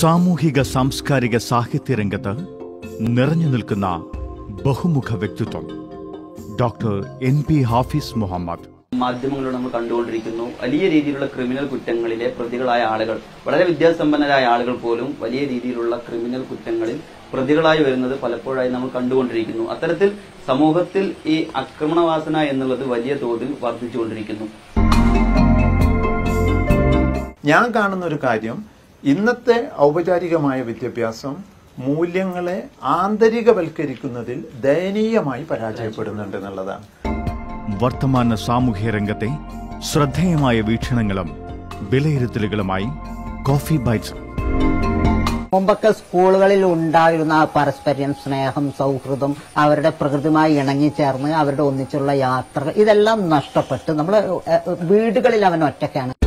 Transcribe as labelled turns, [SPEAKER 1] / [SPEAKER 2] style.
[SPEAKER 1] സാമൂഹിക സാംസ്കാരിക സാഹിത്യ രംഗത്ത് നിറഞ്ഞു നിൽക്കുന്ന ബഹുമുഖ വ്യക്തിത്വം doctor N P Hafiz Muhammad
[SPEAKER 2] മാധ്യമങ്ങളിലൂടെ നമ്മൾ കണ്ടുകൊണ്ടിരിക്കുന്നു വലിയ രീതിയിലുള്ള ക്രിമിനൽ കുറ്റങ്ങളിലെ പ്രതികളായ ആളുകൾ വളരെ വിദ്യാസമ്പന്നരായ ആളുകൾ പോലും വലിയ രീതിയിലുള്ള ക്രിമിനൽ കുറ്റങ്ങളിൽ പ്രതികളായി വരുന്നത് പലപ്പോഴായി നമ്മൾ കണ്ടുകൊണ്ടിരിക്കുന്നു അത്തരത്തിൽ സമൂഹത്തിൽ ഈ ആക്രമണവാസന എന്നുള്ളത് വലിയ തോതിൽ വർദ്ധിച്ചുകൊണ്ടിരിക്കുന്നു
[SPEAKER 3] ഞാൻ കാണുന്ന ഒരു കാര്യം ഇന്നത്തെ ഔപചാരികമായ വിദ്യാഭ്യാസം മൂല്യങ്ങളെ ആന്തരികവൽക്കരിക്കുന്നതിൽ ദയനീയമായി പരാജയപ്പെടുന്നുണ്ട് എന്നുള്ളതാണ്
[SPEAKER 1] വർത്തമാന സാമൂഹ്യ രംഗത്തെ ശ്രദ്ധേയമായ വീക്ഷണങ്ങളും വിലയിരുത്തലുകളുമായി കോഫി ബൈറ്റ്സ്
[SPEAKER 4] മുമ്പൊക്കെ സ്കൂളുകളിൽ ഉണ്ടായിരുന്ന ആ പരസ്പര്യം സ്നേഹം സൗഹൃദം അവരുടെ പ്രകൃതിയുമായി ഇണങ്ങിച്ചേർന്ന് അവരുടെ ഒന്നിച്ചുള്ള യാത്രകൾ ഇതെല്ലാം നഷ്ടപ്പെട്ട് നമ്മൾ വീടുകളിൽ അവൻ ഒറ്റയ്ക്കാണ്